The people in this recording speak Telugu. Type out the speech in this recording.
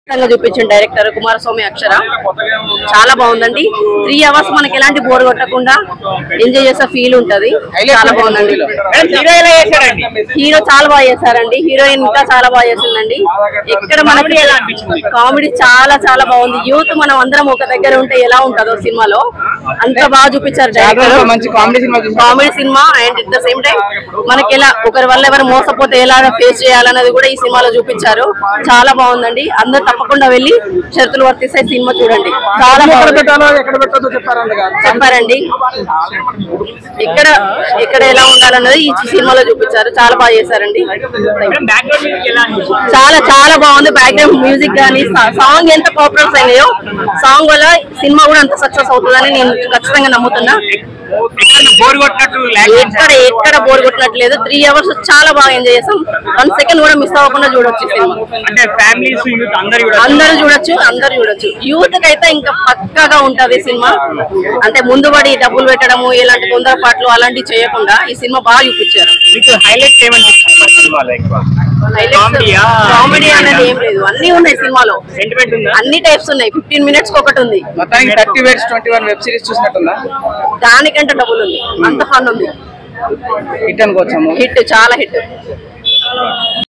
అద్భుతంగా చూపించింది డైరెక్టర్ కుమారస్వామి అక్షర చాలా బాగుందండి త్రీ అవర్స్ మనకి ఎలాంటి బోర్ కొట్టకుండా ఎంజాయ్ చేసే ఫీల్ ఉంటది చాలా బాగుందండి హీరో ఎలా చేశారండి హీరో చాలా బాగా చేశారండి హీరోయిన్ ఇంకా చాలా బాగా చేసిందండి ఇక్కడ మనకి ఎలా అనిపించింది? కామెడీ చాలా చాలా బాగుంది యూత్ మనం అందరం ఒక దగ్గర ఉంటే ఎలా ఉంటుందో సినిమాలో అంత బాగా చూపించారు డైరెక్టర్ మంచి కామెడీ సినిమా చూసాం comedy cinema and at the same time మనకి ఎలా ఒకరి వల్ల ఎవరు మోసపోతే ఎలా ఫేస్ చేయాలన్నది కూడా ఈ సినిమాలో చూపించారు చాలా బాగుందండి అందరు తప్పకుండా వెళ్ళి షరతులు వర్తిస్తే సినిమా చూడండి చాలా ఎక్కడ బాగుంది పెట్టాలో ఎక్కడ పెట్టదో చెప్పారంట చెప్పారండి ఇక్కడ ఇక్కడ ఎలా ఉండాలన్నది ఈ సినిమాలో చూపించారు చాలా బాగా చేశారండి బ్యాక్గ్రౌండ్ మ్యూజిక్ ఎలా అనిపించింది చాలా చాలా బాగుంది బ్యాక్గ్రౌండ్ మ్యూజిక్ కానీ సాంగ్ ఎంత పాపులర్స్ అయినాయో సాంగ్ వల్ల సినిమా కూడా అంత సక్సెస్ అవుతుందని నేను ఖచ్చితంగా నమ్ముతున్నా ఎక్కడ బోర్ కొట్టినట్టు lag ఎక్కడ ఎక్కడ బోర్ కొట్టినట్లేదు త్రీ అవర్స్ చాలా బాగా ఎంజాయ్ చేసాం వన్ సెకండ్ కూడా మిస్ అవ్వకుండా చూడొచ్చు ఈ సినిమా అంటే ఫ్యామిలీస్ యూత్ అందరు కూడా అందరూ చూడొచ్చు అందరూ చూడొచ్చు యూత్ కి అయితే ఇంకా పక్కాగా ఉంటది సినిమా అంటే ముందు పడి డబ్బులు పెట్టడము ఇలాంటి తొందరపాట్లు అలాంటివి చేయకుండా ఈ సినిమా బాగా చూపించారు మీకు హైలైట్ ఏమనిపించింది మన సినిమాలో ఎక్కువ కామెడీయా కామెడీ అనేది ఏం లేదు అన్ని ఉన్నాయి సినిమాలో సెంటిమెంట్ ఉందా అన్ని టైప్స్ ఉన్నాయి ఫిఫ్టీన్ మినిట్స్ ఒకటి ఉంది మొత్తానికి థర్టీ వేట్స్ ట్వంటీ వన్ వెబ్ సిరీస్ చూసినట్టుందా దానికంటే డబ్బులు ఉంది అంత ఫన్ ఉంది హిట్ అనుకోవచ్చాము హిట్ చాలా హిట్